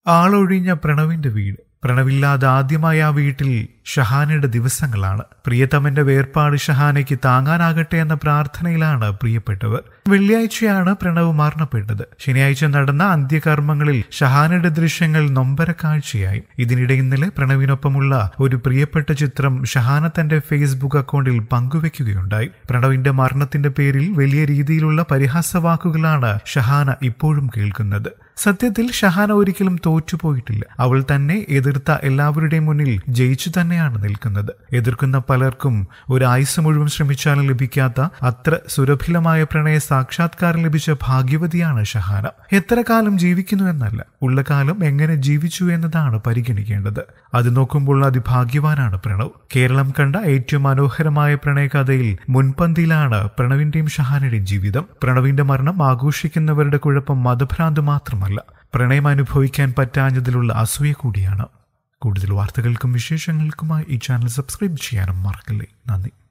ആളൊഴിഞ്ഞ പ്രണവിന്റെ വീട് പ്രണവില്ലാതെ ആദ്യമായി ആ വീട്ടിൽ ഷഹാനയുടെ ദിവസങ്ങളാണ് പ്രിയതമന്റെ വേർപാട് ഷഹാനയ്ക്ക് താങ്ങാനാകട്ടെ എന്ന പ്രാർത്ഥനയിലാണ് പ്രിയപ്പെട്ടവർ വെള്ളിയാഴ്ചയാണ് പ്രണവ് മരണപ്പെട്ടത് ശനിയാഴ്ച നടന്ന അന്ത്യകർമ്മങ്ങളിൽ ഷഹാനയുടെ ദൃശ്യങ്ങൾ നൊമ്പര കാഴ്ചയായി ഇതിനിടെ ഇന്നലെ പ്രണവിനൊപ്പമുള്ള ഒരു പ്രിയപ്പെട്ട ചിത്രം ഷഹാന തന്റെ ഫേസ്ബുക്ക് അക്കൗണ്ടിൽ പങ്കുവെക്കുകയുണ്ടായി പ്രണവിന്റെ മരണത്തിന്റെ പേരിൽ വലിയ രീതിയിലുള്ള പരിഹാസവാക്കുകളാണ് ഷഹാന ഇപ്പോഴും കേൾക്കുന്നത് സത്യത്തിൽ ഷഹാന ഒരിക്കലും തോറ്റുപോയിട്ടില്ല അവൾ തന്നെ എതിർത്ത എല്ലാവരുടെയും മുന്നിൽ ജയിച്ചു തന്നെയാണ് നിൽക്കുന്നത് എതിർക്കുന്ന പലർക്കും ഒരു ആയുസ് മുഴുവൻ ശ്രമിച്ചാലും ലഭിക്കാത്ത അത്ര സുരഭിലമായ പ്രണയ സാക്ഷാത്കാരം ലഭിച്ച ഭാഗ്യവതിയാണ് ഷഹാന എത്ര കാലം ജീവിക്കുന്നു എന്നല്ല ഉള്ള കാലം എങ്ങനെ ജീവിച്ചു എന്നതാണ് പരിഗണിക്കേണ്ടത് അത് നോക്കുമ്പോൾ അതിഭാഗ്യവാനാണ് പ്രണവ് കേരളം കണ്ട ഏറ്റവും മനോഹരമായ പ്രണയകഥയിൽ മുൻപന്തിയിലാണ് പ്രണവിന്റെയും ഷഹാനയുടെയും ജീവിതം പ്രണവിന്റെ മരണം ആഘോഷിക്കുന്നവരുടെ കുഴപ്പം മതഭ്രാന്ത് മാത്രമല്ല പ്രണയം അനുഭവിക്കാൻ പറ്റാഞ്ഞതിലുള്ള അസൂയ കൂടിയാണ് കൂടുതൽ വാർത്തകൾക്കും വിശേഷങ്ങൾക്കുമായി ഈ ചാനൽ സബ്സ്ക്രൈബ് ചെയ്യാനും മറക്കല്ലേ നന്ദി